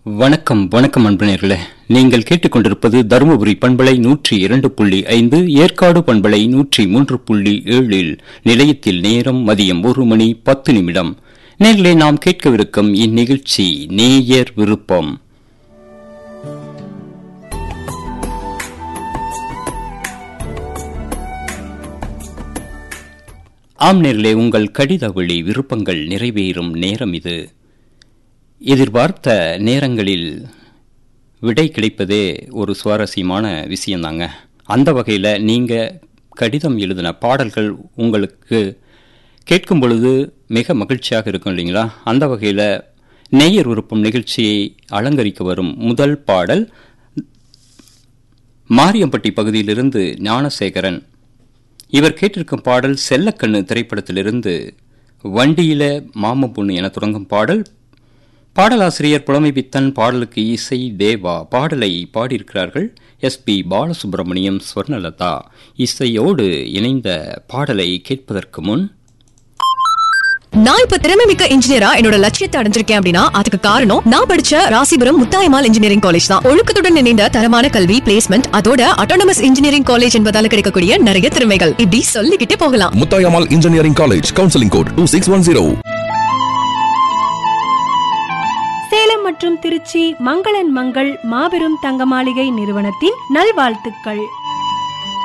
வணக்கம் வணக்கம் அன்பனர்களே நீங்கள் கேட்டுக்கொண்டிருப்பது தருமபுரி பண்பலை நூற்றி இரண்டு புள்ளி ஐந்து ஏற்காடு பண்பலை நூற்றி மூன்று புள்ளி ஏழில் நிலையத்தில் நேரம் மதியம் ஒரு மணி பத்து நிமிடம் நேர்களே நாம் கேட்கவிருக்கும் இந்நிகழ்ச்சி நேயர் விருப்பம் ஆம் நேர்களே உங்கள் கடித வழி விருப்பங்கள் நிறைவேறும் நேரம் இது எதிர்பார்த்த நேரங்களில் விடை கிடைப்பதே ஒரு சுவாரஸ்யமான விஷயந்தாங்க அந்த வகையில் நீங்கள் கடிதம் எழுதின பாடல்கள் உங்களுக்கு கேட்கும் பொழுது மிக மகிழ்ச்சியாக இருக்கும் இல்லைங்களா அந்த வகையில் நேயர் விருப்பம் நிகழ்ச்சியை அலங்கரிக்க வரும் முதல் பாடல் மாரியம்பட்டி பகுதியிலிருந்து ஞானசேகரன் இவர் கேட்டிருக்கும் பாடல் செல்லக்கண்ணு திரைப்படத்திலிருந்து வண்டியில மாம பொண்ணு என தொடங்கும் பாடல் பாடலாசிரியர் புலமை பித்தன் பாடலுக்கு இசை தேவா பாடலை பாடியிருக்கிறார்கள் எஸ் பி பாலசுப்ரமணியம் ஸ்வர்ணலதா இசையோடு இணைந்த பாடலை கேட்பதற்கு முன் நான் இப்ப திறமை மிக்க இன்ஜினியரா என்னோட லட்சியத்தை அடைஞ்சிருக்கேன் அப்படின்னா அதுக்கு காரணம் நான் படிச்ச ராசிபுரம் முத்தாயமால் இன்ஜினியரிங் காலேஜ் தான் ஒழுக்கத்துடன் இணைந்த தரமான கல்வி பிளேஸ்மெண்ட் அதோட அட்டானமஸ் இன்ஜினியரிங் காலேஜ் என்பதால கிடைக்கக்கூடிய நிறைய திறமைகள் இப்படி சொல்லிக்கிட்டே போகலாம் Muthayammal engineering college counselling code two six one zero Salem மற்றும் திருச்சி மங்களன் மங்கள் மாபெரும் தங்க மாளிகை நிறுவனத்தின் நல்வாழ்த்துக்கள்